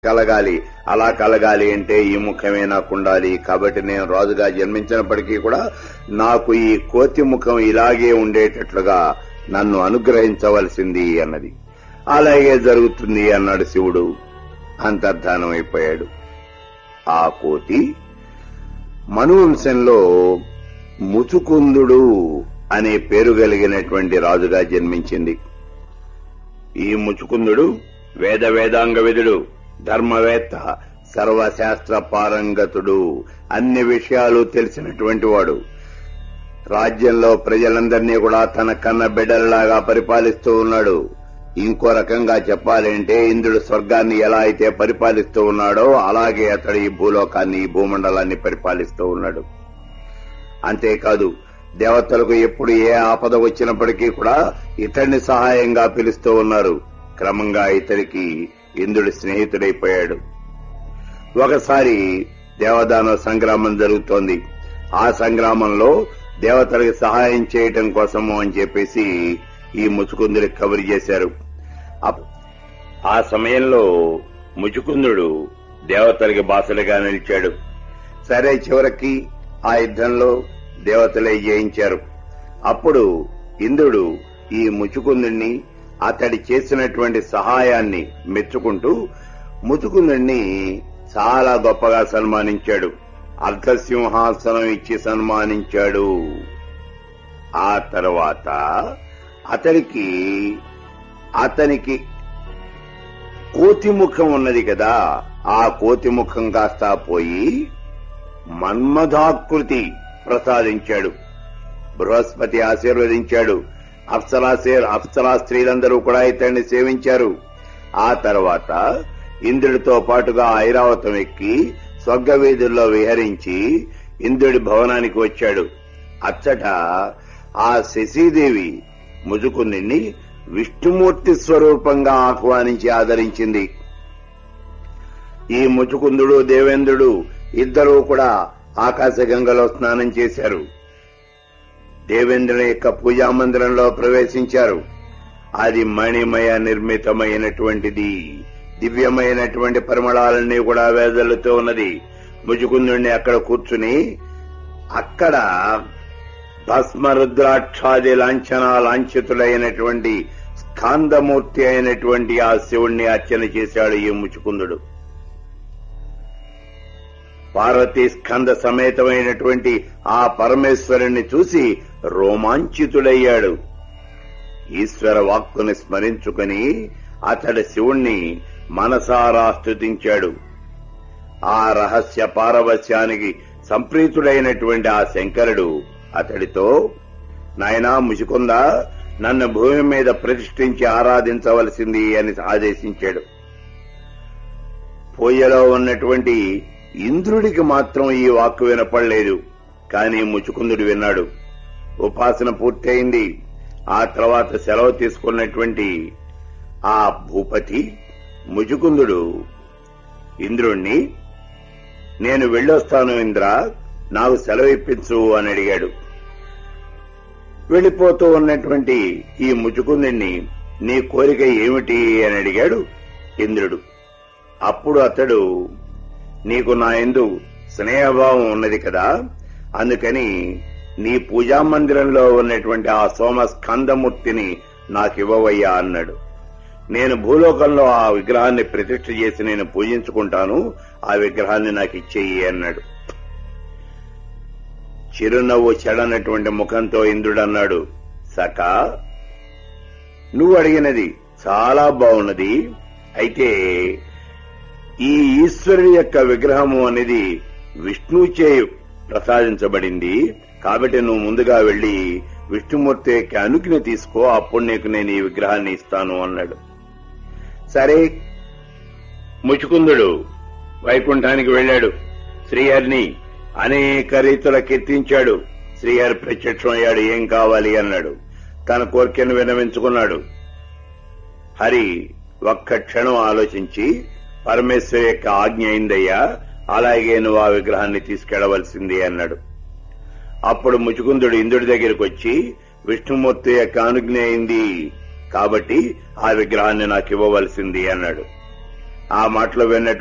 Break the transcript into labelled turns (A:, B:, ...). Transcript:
A: కలగాలి అలా కలగాలి అంటే ఈ ముఖమే నాకు ఉండాలి కాబట్టి నేను రాజుగా జన్మించినప్పటికీ కూడా నాకు ఈ కోతి ముఖం ఇలాగే ఉండేటట్లుగా నన్ను అనుగ్రహించవలసింది అన్నది అలాగే జరుగుతుంది అన్నాడు శివుడు అంతర్ధానం అయిపోయాడు ఆ కోతి మనువంశంలో ముచుకుందుడు అనే పేరు కలిగినటువంటి రాజుగా జన్మించింది ఈ ముచుకుందుడు వేద వేదాంగ విధుడు ధర్మవేత్త సర్వశాస్త్ర పారంగతుడు అన్ని విషయాలు తెలిసినటువంటి వాడు రాజ్యంలో ప్రజలందరినీ కూడా తన కన్న బిడ్డలలాగా పరిపాలిస్తూ ఉన్నాడు ఇంకో రకంగా చెప్పాలంటే ఇంద్రుడు స్వర్గాన్ని ఎలా అయితే పరిపాలిస్తూ ఉన్నాడో అలాగే అతడు ఈ భూలోకాన్ని ఈ భూమండలాన్ని పరిపాలిస్తూ ఉన్నాడు అంతేకాదు దేవతలకు ఎప్పుడు ఏ ఆపద వచ్చినప్పటికీ కూడా ఇతడిని సహాయంగా పిలుస్తూ ఉన్నారు క్రమంగా ఇతడికి ఇంద్రుడి స్నేహితుడైపోయాడు ఒకసారి దేవదాన సంగ్రామం జరుగుతోంది ఆ సంగ్రామంలో దేవతలకు సహాయం చేయటం కోసము అని చెప్పేసి ఈ ముచుకుందుడికి కబురు చేశారు అప్- ఆ సమయంలో ముచుకుందుడు దేవతలకి బాసలుగా నిలిచాడు సరే చివరికి ఆ యుద్ధంలో దేవతలే జయించారు అప్పుడు ఇంద్రుడు ఈ ముచుకుందుణ్ణి అతడి చేసినటువంటి సహాయాన్ని మెచ్చుకుంటూ ముచుకుందుణ్ణి చాలా గొప్పగా సన్మానించాడు అర్ధసింహాసనం ఇచ్చి సన్మానించాడు ఆ తర్వాత అతడికి అతనికి కోతి ముఖం ఉన్నది కదా ఆ కోతి ముఖం కాస్త పోయి మన్మథాకృతి ప్రసాదించాడు బృహస్పతి ఆశీర్వదించాడు అప్సరాశే అప్సరా స్త్రీలందరూ కూడా ఇతన్ని సేవించారు ఆ తర్వాత ఇంద్రుడితో పాటుగా ఐరావతం ఎక్కి స్వర్గ వీధుల్లో విహరించి ఇంద్రుడి భవనానికి వచ్చాడు అచ్చట ఆ శశీదేవి ముజుకుందిని విష్ణుమూర్తి స్వరూపంగా ఆహ్వానించి ఆదరించింది ఈ ముచుకుందుడు దేవేంద్రుడు ఇద్దరూ కూడా ఆకాశగంగలో స్నానం చేశారు దేవేంద్రుని యొక్క పూజా మందిరంలో ప్రవేశించారు అది మణిమయ నిర్మితమైనటువంటిది దివ్యమైనటువంటి పరిమళాలన్నీ కూడా వేదలుతూ ఉన్నది ముజుకుందుడిని అక్కడ కూర్చుని అక్కడ భస్మరుద్రాక్షాది లాంఛన లాంఛితులైనటువంటి స్కాందమూర్తి అయినటువంటి ఆ శివుణ్ణి అర్చన చేశాడు ఈ ముచుకుందుడు పార్వతీ స్కంద సమేతమైనటువంటి ఆ పరమేశ్వరుణ్ణి చూసి రోమాంచితుడయ్యాడు ఈశ్వర వాక్కుని స్మరించుకుని అతడు శివుణ్ణి మనసారా స్తుతించాడు ఆ రహస్య పారవస్యానికి సంప్రీతుడైనటువంటి ఆ శంకరుడు అతడితో నాయనా ముసుకుందా నన్ను భూమి మీద ప్రతిష్ఠించి ఆరాధించవలసింది అని ఆదేశించాడు పూజలో ఉన్నటువంటి ఇంద్రుడికి మాత్రం ఈ వాక్కు వినపడలేదు కాని ముచుకుందుడు విన్నాడు ఉపాసన పూర్తయింది ఆ తర్వాత సెలవు తీసుకున్నటువంటి ఆ భూపతి ముచుకుందుడు ఇంద్రుణ్ణి నేను వెళ్ళొస్తాను ఇంద్ర నాకు సెలవు ఇప్పించు అని అడిగాడు వెళ్ళిపోతూ ఉన్నటువంటి ఈ ముచుకుందుణ్ణి నీ కోరిక ఏమిటి అని అడిగాడు ఇంద్రుడు అప్పుడు అతడు నీకు నా ఎందు స్నేహభావం ఉన్నది కదా అందుకని నీ పూజా మందిరంలో ఉన్నటువంటి ఆ సోమ స్కందమూర్తిని నాకివ్వవయ్యా అన్నాడు నేను భూలోకంలో ఆ విగ్రహాన్ని ప్రతిష్ఠ చేసి నేను పూజించుకుంటాను ఆ విగ్రహాన్ని నాకు ఇచ్చేయి అన్నాడు చిరునవ్వు చెడనటువంటి ముఖంతో ఇంద్రుడు అన్నాడు సకా నువ్వు అడిగినది చాలా బాగున్నది అయితే ఈ ఈశ్వరుడి యొక్క విగ్రహము అనేది విష్ణుచే ప్రసాదించబడింది కాబట్టి నువ్వు ముందుగా వెళ్లి విష్ణుమూర్తి యొక్క అనుజ్ఞ తీసుకో అప్పుడు నీకు నేను ఈ విగ్రహాన్ని ఇస్తాను అన్నాడు సరే ముచుకుందుడు వైకుంఠానికి వెళ్ళాడు శ్రీహరిని అనేక రీతుల కీర్తించాడు శ్రీహరి ప్రత్యక్షం అయ్యాడు ఏం కావాలి అన్నాడు తన కోరికను వినవించుకున్నాడు హరి ఒక్క క్షణం ఆలోచించి పరమేశ్వరి యొక్క ఆజ్ఞ అయిందయ్యా అలాగే నువ్వు ఆ విగ్రహాన్ని తీసుకెళ్లవలసింది అన్నాడు అప్పుడు ముచుకుందుడు ఇంద్రుడి దగ్గరికి వచ్చి విష్ణుమూర్తి యొక్క అనుజ్ఞ అయింది కాబట్టి ఆ విగ్రహాన్ని నాకు ఇవ్వవలసింది అన్నాడు ఆ మాటలు విన్నట్టు